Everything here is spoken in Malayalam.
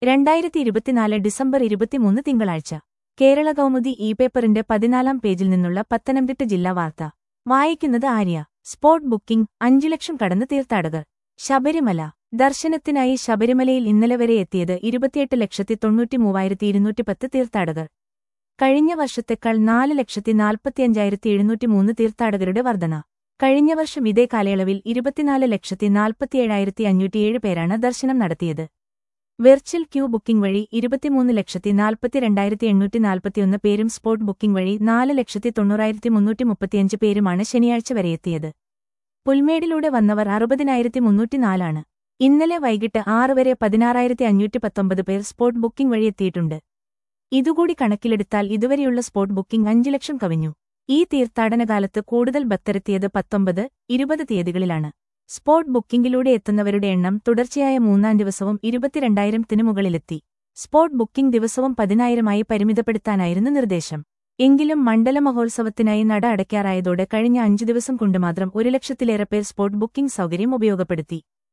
രണ്ടായിരത്തി ഇരുപത്തിനാല് ഡിസംബർ ഇരുപത്തിമൂന്ന് തിങ്കളാഴ്ച കേരള കൗമുദി ഇ പേപ്പറിന്റെ പതിനാലാം പേജിൽ നിന്നുള്ള പത്തനംതിട്ട ജില്ലാ വാർത്ത വായിക്കുന്നത് ആര്യ സ്പോട്ട് ബുക്കിംഗ് അഞ്ചു ലക്ഷം കടന്ന് തീർത്ഥാടകർ ശബരിമല ദർശനത്തിനായി ശബരിമലയിൽ ഇന്നലെ വരെ എത്തിയത് ഇരുപത്തിയെട്ട് ലക്ഷത്തി തൊണ്ണൂറ്റി മൂവായിരത്തി ഇരുന്നൂറ്റി പത്ത് തീർത്ഥാടകർ കഴിഞ്ഞ വർഷത്തെക്കാൾ നാല് ലക്ഷത്തി നാൽപ്പത്തിയഞ്ചായിരത്തി എഴുന്നൂറ്റി മൂന്ന് തീർത്ഥാടകരുടെ വർധന കഴിഞ്ഞ വർഷം ഇതേ കാലയളവിൽ ഇരുപത്തിനാല് ലക്ഷത്തി നാൽപ്പത്തിയേഴായിരത്തി അഞ്ഞൂറ്റിയേഴ് പേരാണ് ദർശനം നടത്തിയത് വെർച്വൽ ക്യൂ ബുക്കിംഗ് വഴി ഇരുപത്തിമൂന്ന് ലക്ഷത്തി നാൽപ്പത്തിരണ്ടായിരത്തി എണ്ണൂറ്റി നാൽപ്പത്തിയൊന്ന് പേരും സ്പോട്ട് ബുക്കിംഗ് വഴി നാല് ലക്ഷത്തി തൊണ്ണൂറായിരത്തി മുന്നൂറ്റി മുപ്പത്തിയഞ്ച് പേരുമാണ് ശനിയാഴ്ച വരെ എത്തിയത് പുൽമേടിലൂടെ വന്നവർ അറുപതിനായിരത്തി മുന്നൂറ്റിനാലാണ് ഇന്നലെ വൈകിട്ട് ആറ് വരെ പതിനാറായിരത്തി അഞ്ഞൂറ്റി പത്തൊമ്പത് പേർ സ്പോട്ട് ബുക്കിംഗ് വഴി എത്തിയിട്ടുണ്ട് ഇതുകൂടി കണക്കിലെടുത്താൽ ഇതുവരെയുള്ള സ്പോട്ട് ബുക്കിംഗ് അഞ്ചു ലക്ഷം കവിഞ്ഞു ഈ തീർത്ഥാടനകാലത്ത് കൂടുതൽ ഭക്തരെത്തിയത് പത്തൊമ്പത് ഇരുപത് തീയതികളിലാണ് സ്പോട്ട് ബുക്കിംഗിലൂടെ എത്തുന്നവരുടെ എണ്ണം തുടർച്ചയായ മൂന്നാം ദിവസവും ഇരുപത്തിരണ്ടായിരത്തിന് മുകളിലെത്തി സ്പോട്ട് ബുക്കിംഗ് ദിവസവും പതിനായിരമായി പരിമിതപ്പെടുത്താനായിരുന്നു നിർദ്ദേശം എങ്കിലും മണ്ഡല മഹോത്സവത്തിനായി നട അടയ്ക്കാറായതോടെ കഴിഞ്ഞ അഞ്ചു ദിവസം കൊണ്ട് മാത്രം ഒരു ലക്ഷത്തിലേറെ പേർ സ്പോട്ട് ബുക്കിംഗ് സൗകര്യം ഉപയോഗപ്പെടുത്തി